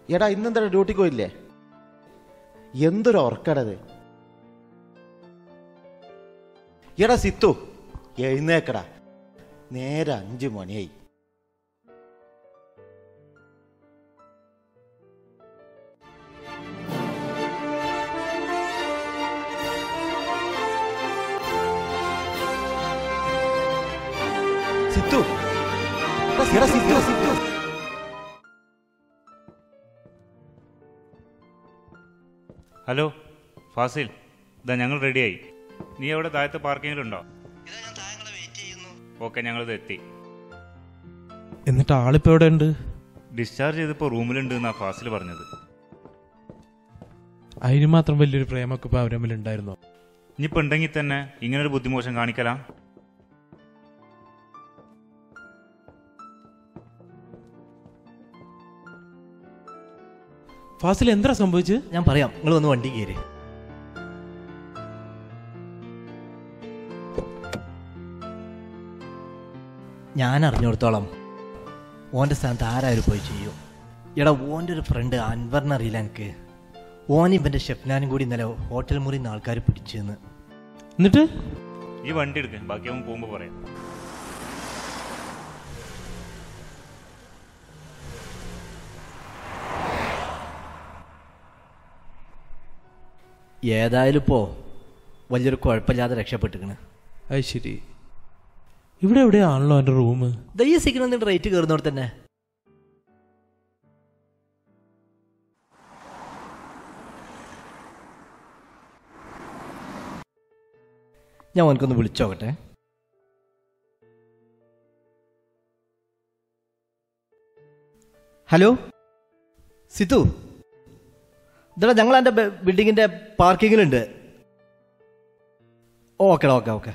എടാ ഇന്നെന്താ ഡ്യൂട്ടിക്ക് പോയില്ലേ എന്തൊരു ഉറക്കടത് എടാ സിത്തു എഴുന്നേക്കടാ നേരെ അഞ്ചു മണിയായി സിത്തു എടാ സിത്തു സിത്തു ഹലോ ഫാസിൽ ഇതാ ഞങ്ങൾ റെഡിയായി നീ എവിടെ താഴത്തെ പാർക്കിങ്ങിലുണ്ടോ ഓക്കെ ഞങ്ങളിത് എത്തി എന്നിട്ട് ആളിപ്പോ എവിടെ ഉണ്ട് ഡിസ്ചാർജ് ചെയ്തപ്പോൾ റൂമിലുണ്ട് എന്നാ ഫാസിൽ പറഞ്ഞത് അതിന് മാത്രം വലിയൊരു പ്രേമൊക്കെ ഇപ്പൊ അവരെ തമ്മിൽ ഉണ്ടായിരുന്നോ ഇനിയിപ്പോൾ ഉണ്ടെങ്കിൽ തന്നെ ഇങ്ങനൊരു ബുദ്ധിമോശം കാണിക്കലാ ഫാസിൽ എന്താ സംഭവിച്ചത് ഞാൻ പറയാം നിങ്ങൾ വന്ന് വണ്ടി കയറി ഞാൻ അറിഞ്ഞിടത്തോളം ഓൻ്റെ സ്ഥാനത്ത് ആരായാലും പോയി ചെയ്യും എടാ ഓൻ്റെ ഒരു ഫ്രണ്ട് അൻവറിനെ അറിയില്ല എനിക്ക് ഓൻ ഇവൻ്റെ ഷെഫ്നാനും കൂടി ഇന്നലെ ഹോട്ടൽ മുറിയിൽ നിന്ന് ആൾക്കാർ പിടിച്ചെന്ന് എന്നിട്ട് ഈ വണ്ടി എടുക്കുക ബാക്കി അവൻ പോകുമ്പോൾ പറയാം ഏതായാലും ഇപ്പോൾ വലിയൊരു കുഴപ്പമില്ലാതെ രക്ഷപ്പെട്ടിക്കണ് അത് ശരി ഇവിടെ എവിടെയാണല്ലോ എൻ്റെ റൂം ദയ്യ സിഗ്നൽ റേറ്റ് കയറുന്നവിടെ തന്നെ ഞാൻ ഓനക്കൊന്ന് വിളിച്ചോക്കട്ടെ ഹലോ സിതു ഇതാ ഞങ്ങൾ എൻ്റെ ബിൽഡിങ്ങിൻ്റെ പാർക്കിങ്ങിലുണ്ട് ഓക്കെ ഓക്കെ ഓക്കെ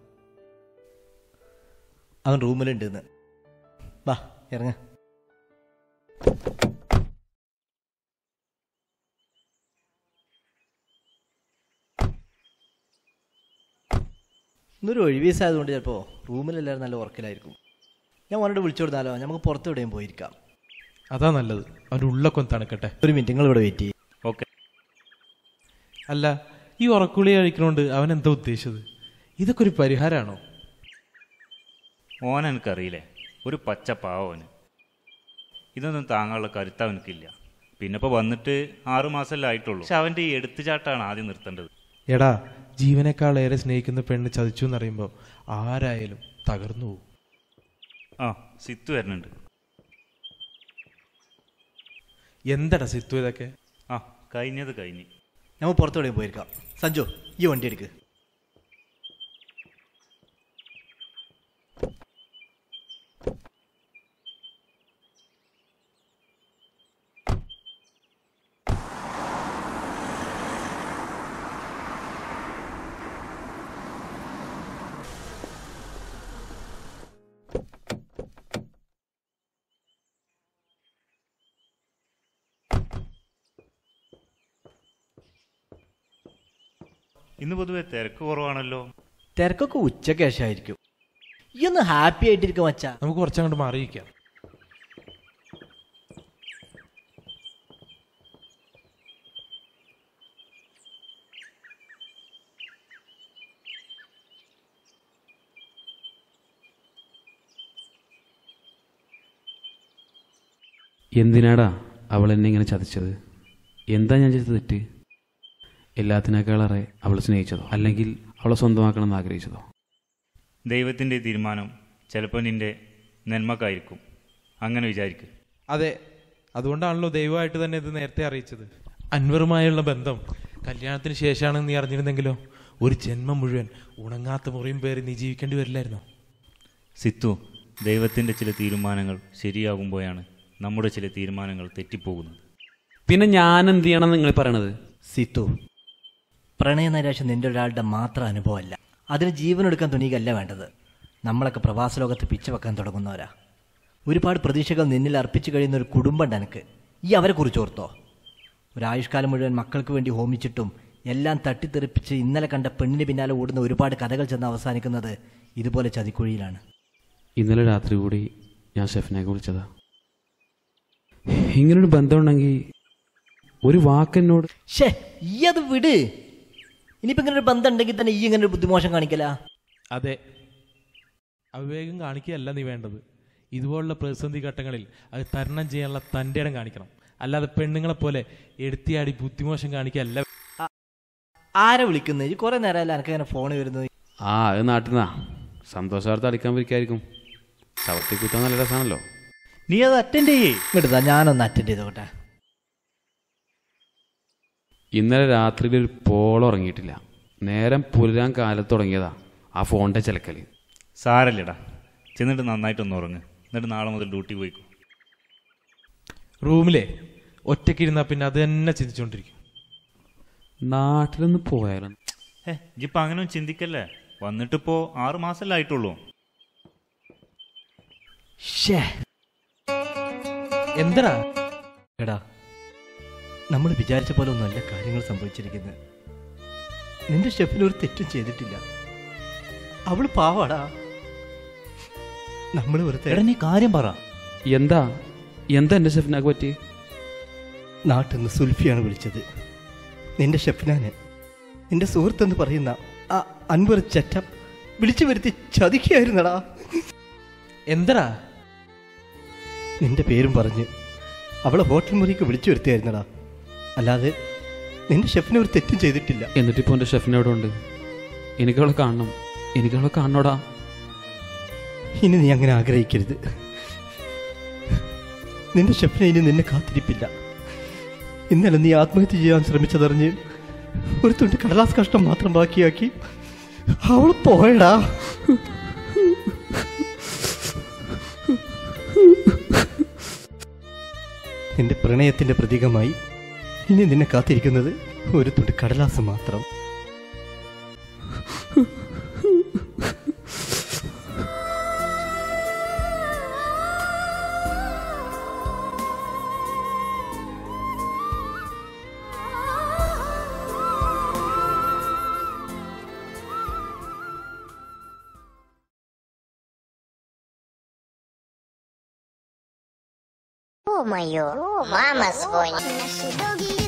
അവൻ റൂമിലുണ്ട് ഇന്ന് വാ ഇറങ്ങ ഇന്നൊരു ഒഴിവീസായതുകൊണ്ട് ചിലപ്പോൾ റൂമിലെല്ലാവരും നല്ല ഉറക്കലായിരിക്കും ഞാൻ ഓനോട് വിളിച്ചു കൊടുത്താലോ നമുക്ക് പുറത്ത് എവിടെയും പോയിരിക്കാം അതാ നല്ലത് അവൻ്റെ ഉള്ളൊക്കെ ഒന്ന് തണുക്കട്ടെ ഒരു മിനിറ്റ് നിങ്ങൾ ഇവിടെ വെയിറ്റ് ചെയ്യും ഓക്കെ അല്ല ഈ ഉറക്കുളി കഴിക്കണോണ്ട് അവൻ എന്താ ഉദ്ദേശിച്ചത് ഇതൊക്കെ ഒരു പരിഹാരമാണോ ഓൻ എനിക്കറിയില്ലേ ഒരു പച്ച പാവന് ഇതൊന്നും താങ്ങാനുള്ള കരുത്ത് അവനക്കില്ല പിന്നെ ഇപ്പോൾ വന്നിട്ട് ആറു മാസമല്ലേ ആയിട്ടുള്ളൂ പക്ഷെ അവൻ്റെ ഈ എടുത്തുചാട്ടാണ് ആദ്യം നിർത്തേണ്ടത് എടാ ജീവനേക്കാൾ ഏറെ സ്നേഹിക്കുന്ന പെണ്ണ് ചതിച്ചു എന്നറിയുമ്പോൾ ആരായാലും തകർന്നു പോകും ആ സിത്തു വരുന്നുണ്ട് എന്തടാ സിത്തു ഇതൊക്കെ ആ കഴിഞ്ഞത് കഴിഞ്ഞ് നമുക്ക് പുറത്ത് എവിടെയും പോയിരിക്കാം സഞ്ജു ഈ വണ്ടി എടുക്ക് ഇന്ന് പൊതുവെ തിരക്ക് കുറവാണല്ലോ തിരക്കൊക്കെ ഉച്ചയ്ക്ക് ശേഷമായിരിക്കും ഈ ഒന്ന് ഹാപ്പി ആയിട്ടിരിക്കും മച്ചാ നമുക്ക് കുറച്ചങ്ങോട്ട് മാറിയിരിക്കാം എന്തിനാടാ അവൾ എന്നെ ഇങ്ങനെ ചതിച്ചത് എന്താ ഞാൻ ചെയ്ത തെറ്റ് എല്ലാത്തിനേക്കാളേറെ അവൾ സ്നേഹിച്ചതോ അല്ലെങ്കിൽ അവളെ സ്വന്തമാക്കണമെന്ന് ആഗ്രഹിച്ചതോ ദൈവത്തിൻ്റെ തീരുമാനം ചിലപ്പോൾ നിന്റെ നന്മക്കായിരിക്കും അങ്ങനെ വിചാരിക്കും അതെ അതുകൊണ്ടാണല്ലോ ദൈവമായിട്ട് തന്നെ ഇത് നേരത്തെ അറിയിച്ചത് അൻവറുമായുള്ള ബന്ധം കല്യാണത്തിന് ശേഷമാണ് നീ അറിഞ്ഞിരുന്നെങ്കിലോ ഒരു ജന്മം മുഴുവൻ ഉണങ്ങാത്ത മുറിയും പേര് നീ ജീവിക്കേണ്ടി വരില്ലായിരുന്നോ സിത്തു ദൈവത്തിൻ്റെ ചില തീരുമാനങ്ങൾ ശരിയാകുമ്പോഴാണ് നമ്മുടെ ചില തീരുമാനങ്ങൾ തെറ്റിപ്പോകുന്നത് പിന്നെ ഞാൻ എന്ത് ചെയ്യണം നിങ്ങൾ പറയണത് സിത്തു പ്രണയനൈരാശ്യം നിന്റെ ഒരാളുടെ മാത്രം അനുഭവമല്ല അതിന് ജീവനെടുക്കാൻ തുണികല്ല വേണ്ടത് നമ്മളൊക്കെ പ്രവാസ ലോകത്ത് പിച്ച വെക്കാൻ തുടങ്ങുന്നവരാ ഒരുപാട് പ്രതീക്ഷകൾ നിന്നിൽ അർപ്പിച്ചു കഴിയുന്ന ഒരു കുടുംബമുണ്ട് എനിക്ക് ഈ അവരെ കുറിച്ച് ഓർത്തോ ഒരായുഷ്കാലം മുഴുവൻ മക്കൾക്ക് വേണ്ടി ഹോമിച്ചിട്ടും എല്ലാം തട്ടിത്തെറിപ്പിച്ച് ഇന്നലെ കണ്ട പെണ്ണിന് പിന്നാലെ ഓടുന്ന ഒരുപാട് കഥകൾ ചെന്ന് അവസാനിക്കുന്നത് ഇതുപോലെ ചതിക്കുഴിയിലാണ് ഇന്നലെ രാത്രി കൂടി ഞാൻ ഷെഫിനെ വിളിച്ചതാ ഇങ്ങനൊരു ബന്ധമുണ്ടെങ്കിൽ ഒരു വാക്കെന്നോട് ഷേ ഈ അത് വിട് ഇനിയിപ്പോ ഇങ്ങനെ ഒരു ബന്ധം ഉണ്ടെങ്കിൽ തന്നെ ഈ ഇങ്ങനെ ഒരു ബുദ്ധിമോശം കാണിക്കല അതെ അവിവേകം കാണിക്കുകയല്ല നീ വേണ്ടത് ഇതുപോലുള്ള പ്രതിസന്ധി ഘട്ടങ്ങളിൽ അത് തരണം ചെയ്യാനുള്ള തൻ്റെ ഇടം കാണിക്കണം അല്ലാതെ പെണ്ണുങ്ങളെ പോലെ എടുത്തിയാടി ബുദ്ധിമോശം കാണിക്കുകയല്ല ആരെ വിളിക്കുന്നത് ഈ കുറെ നേരമല്ല എനിക്ക് അങ്ങനെ ഫോൺ വരുന്നത് ആ അത് നാട്ടിൽ നിന്നാ സന്തോഷ വാർത്ത അടിക്കാൻ പിരിക്കായിരിക്കും ചവിട്ടി കുത്താൻ നല്ല രസമാണല്ലോ നീ അത് അറ്റൻഡ് ചെയ്യേ ഇങ്ങോട്ടാ ഞാനൊന്ന് അറ്റൻഡ് ചെയ്തോട്ടെ ഇന്നലെ രാത്രിയിൽ ഒരു പോളം ഉറങ്ങിയിട്ടില്ല നേരം പുലരാൻ കാലത്ത് തുടങ്ങിയതാ ആ ഫോണിന്റെ ചിലക്കല് സാരല്ലടാ ചെന്നിട്ട് നന്നായിട്ടൊന്ന് ഉറങ്ങ് എന്നിട്ട് നാളെ മുതൽ ഡ്യൂട്ടി പോയിക്കോ റൂമിലെ ഒറ്റയ്ക്കിരുന്നാൽ പിന്നെ അത് തന്നെ ചിന്തിച്ചുകൊണ്ടിരിക്കും നാട്ടിലൊന്ന് പോയാലും ഏ ഇജിപ്പോ അങ്ങനെ ചിന്തിക്കല്ലേ വന്നിട്ടിപ്പോ ആറ് മാസമല്ലേ ആയിട്ടുള്ളൂ ഷേ എന്തടാ എടാ നമ്മൾ വിചാരിച്ച പോലെ ഒന്നുമല്ല കാര്യങ്ങൾ സംഭവിച്ചിരിക്കുന്നത് നിന്റെ ഷെഫിന് ഒരു തെറ്റും ചെയ്തിട്ടില്ല അവള് പാവാടാ നമ്മൾ വെറുതെ എടാ നീ കാര്യം പറ എന്താ എന്താ എൻ്റെ ഷെഫിനാക്ക് പറ്റി നാട്ടിൽ നിന്ന് സുൽഫിയാണ് വിളിച്ചത് നിന്റെ ഷെഫിനാന് നിന്റെ സുഹൃത്തെന്ന് പറയുന്ന ആ അൻവർ ചറ്റ വിളിച്ചു വരുത്തി ചതിക്കുകയായിരുന്നടാ എന്തടാ നിന്റെ പേരും പറഞ്ഞ് അവളെ ഹോട്ടൽ മുറിക്ക് വിളിച്ചു വരുത്തിയായിരുന്നടാ അല്ലാതെ നിന്റെ ഷെഫിനെ ഒരു തെറ്റും ചെയ്തിട്ടില്ല എന്നിട്ടിപ്പോൾ എൻ്റെ ഷെഫിനെ എവിടെ ഉണ്ട് എനിക്കവളെ കാണണം എനിക്കവളെ കാണണോടാ ഇനി നീ അങ്ങനെ ആഗ്രഹിക്കരുത് നിന്റെ ഷെഫിനെ ഇനി നിന്നെ കാത്തിരിപ്പില്ല ഇന്നലെ നീ ആത്മഹത്യ ചെയ്യാൻ ശ്രമിച്ചതറിഞ്ഞ് ഒരു തുണ്ട് കടലാസ് കഷ്ടം മാത്രം ബാക്കിയാക്കി അവൾ പോയടാ നിന്റെ പ്രണയത്തിന്റെ പ്രതീകമായി ഇനി നിന്നെ കാത്തിരിക്കുന്നത് ഒരു തുണ്ട് കടലാസ് മാത്രം О, моё, мама звонит.